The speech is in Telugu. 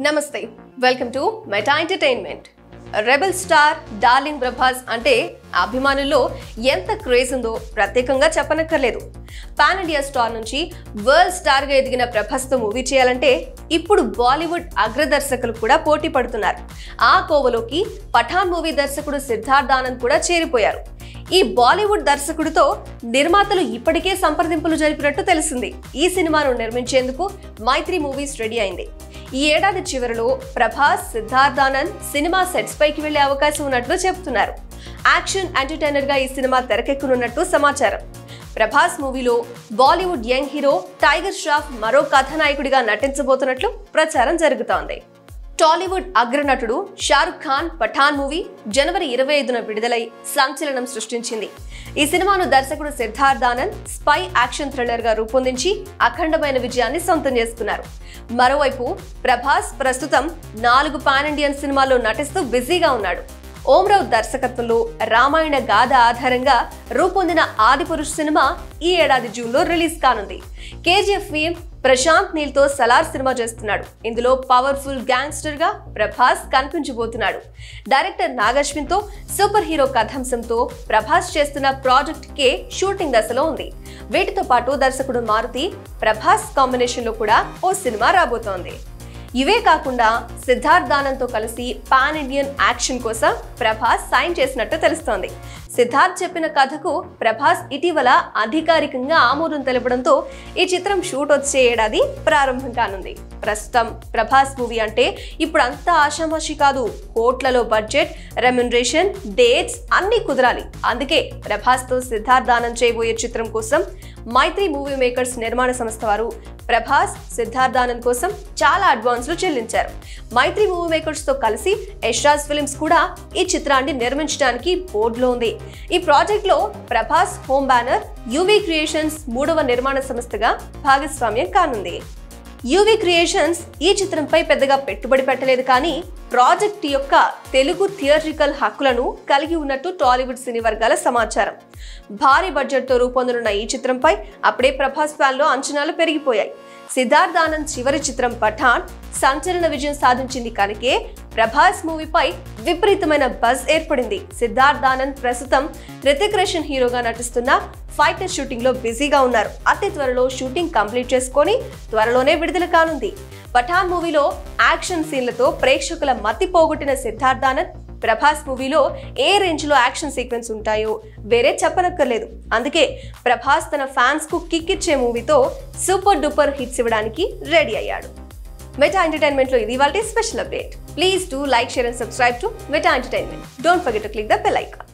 నమస్తే welcome to Meta entertainment rebel star darling Prabhas అంటే అభిమానుల్లో ఎంత క్రేజ్ ఉందో ప్రత్యేకంగా చెప్పనక్కర్లేదు పాన్ ఇండియా స్టార్ నుంచి వరల్డ్ స్టార్ గా ఎదిగిన ప్రభాస్తో మూవీ చేయాలంటే ఇప్పుడు బాలీవుడ్ అగ్రదర్శకులు కూడా పోటీ పడుతున్నారు ఆ కోవలోకి పఠాన్ మూవీ దర్శకుడు సిద్ధార్థ్ ఆనంద్ కూడా చేరిపోయారు ఈ బాలీవుడ్ దర్శకుడితో నిర్మాతలు ఇప్పటికే సంప్రదింపులు జరిపినట్టు తెలిసింది ఈ సినిమాను నిర్మించేందుకు మైత్రి మూవీస్ రెడీ అయింది ఈ ఏడాది చివరిలో ప్రభాస్ సిద్ధార్థానంద్ సినిమా సెట్స్ పైకి వెళ్లే అవకాశం ఉన్నట్లు చెబుతున్నారు యాక్షన్ ఎంటర్టైనర్ గా ఈ సినిమా తెరకెక్కనున్నట్టు సమాచారం ప్రభాస్ మూవీలో బాలీవుడ్ యంగ్ హీరో టైగర్ ష్రాఫ్ మరో కథానాయకుడిగా నటించబోతున్నట్లు ప్రచారం జరుగుతోంది టాలీవుడ్ అగ్రనటుడు షారుఖ్ ఖాన్ పఠాన్ మూవీ జనవరి ఇరవై ఐదున విడుదలై సంచలనం సృష్టించింది ఈ సినిమాను దర్శకుడు Siddharth Anand spy action thriller గా రూపొందించి అఖండమైన విజయాన్ని సొంతం చేసుకున్నారు మరోవైపు ప్రభాస్ ప్రస్తుతం నాలుగు పాన్ ఇండియన్ సినిమాల్లో నటిస్తూ బిజీగా ఉన్నాడు ఓమ్రావ్ దర్శకత్వంలో రామాయణ గాథ ఆధారంగా రూపొందిన ఆదిపురుష్ సినిమా ఈ ఏడాది జూన్లో రిలీజ్ కానుంది కేజీఎఫ్ ఫిల్మ్ ప్రశాంత్ నీల్ తో సలార్ సినిమా చేస్తున్నాడు ఇందులో పవర్ఫుల్ గ్యాంగ్స్టర్ గా ప్రభాస్ కనిపించబోతున్నాడు డైరెక్టర్ నాగశ్విన్ తో సూపర్ హీరో కథాంశంతో ప్రభాస్ చేస్తున్న ప్రాజెక్ట్ కే షూటింగ్ దశలో ఉంది వీటితో పాటు దర్శకుడు మారుతి ప్రభాస్ కాంబినేషన్ లో కూడా ఓ సినిమా రాబోతోంది ఇవే కాకుండా సిద్ధార్థ్ దానంతో కలిసి పాన్ ఇండియన్ యాక్షన్ కోసం ప్రభాస్ సైన్ చేసినట్టు తెలుస్తోంది సిద్ధార్థ్ చెప్పిన కథకు ప్రభాస్ ఇటీవల అధికారికంగా ఆమోదం తెలపడంతో ఈ చిత్రం షూట్ వచ్చే ఏడాది ప్రారంభం కానుంది ప్రస్తుతం ప్రభాస్ మూవీ అంటే ఇప్పుడు అంతా ఆషామాషి కాదు కోట్లలో బడ్జెట్ రెమ్యునరేషన్ డేట్స్ అన్నీ కుదరాలి అందుకే ప్రభాస్తో సిద్ధార్థ్ దానం చేయబోయే చిత్రం కోసం మైత్రి మూవీ మేకర్స్ నిర్మాణ సంస్థ వారు ప్రభాస్ సిద్ధార్థానంద్ కోసం చాలా అడ్వాన్స్లు చెల్లించారు మైత్రి మూవీ మేకర్స్ తో కలిసి యశ్రాజ్ ఫిలిమ్స్ కూడా ఈ చిత్రాన్ని నిర్మించడానికి బోర్డులో ఉంది ఈ ప్రాజెక్ట్ లో Prabhas home banner UV creations మూడవ నిర్మాణ సంస్థగా భాగస్వామ్యం కానుంది యూవీ క్రియేషన్స్ ఈ చిత్రంపై పెద్దగా పెట్టుబడి పెట్టలేదు కానీ ప్రాజెక్ట్ యొక్క తెలుగు థియేట్రికల్ హక్కులను కలిగి ఉన్నట్టు టాలీవుడ్ సినీ వర్గాల సమాచారం భారీ బడ్జెట్తో రూపొందనున్న ఈ చిత్రంపై అప్పుడే ప్రభాస్ ఫ్యాన్లో అంచనాలు పెరిగిపోయాయి సిద్ధార్థ్ ఆనంద్ చివరి చిత్రం పఠాన్ సంచలన విజయం సాధించింది కనుకే ప్రభాస్ మూవీపై విపరీతమైన బజ్ ఏర్పడింది సిద్ధార్థ్ ఆనంద్ ప్రస్తుతం రితిక్ రోషన్ హీరోగా నటిస్తున్న ఫైటర్ షూటింగ్ లో బిజీగా ఉన్నారు అతి త్వరలో షూటింగ్ కంప్లీట్ చేసుకొని త్వరలోనే విడుదల కానుంది పఠాన్ మూవీలో యాక్షన్ సీన్లతో ప్రేక్షకుల మతి పోగొట్టిన సిద్ధార్థ్ ఆనంద్ ప్రభాస్ మూవీలో ఏ రేంజ్ లో యాక్షన్ సీక్వెన్స్ ఉంటాయో వేరే చెప్పనక్కర్లేదు అందుకే ప్రభాస్ తన ఫ్యాన్స్ కు కిక్ ఇచ్చే మూవీతో సూపర్ డూపర్ హిట్స్ ఇవ్వడానికి రెడీ అయ్యాడు మెటా ఎంటర్టైన్మెంట్ లో ఇది వాళ్ళ special update please to like share and subscribe to Meta entertainment don't forget to click the bell icon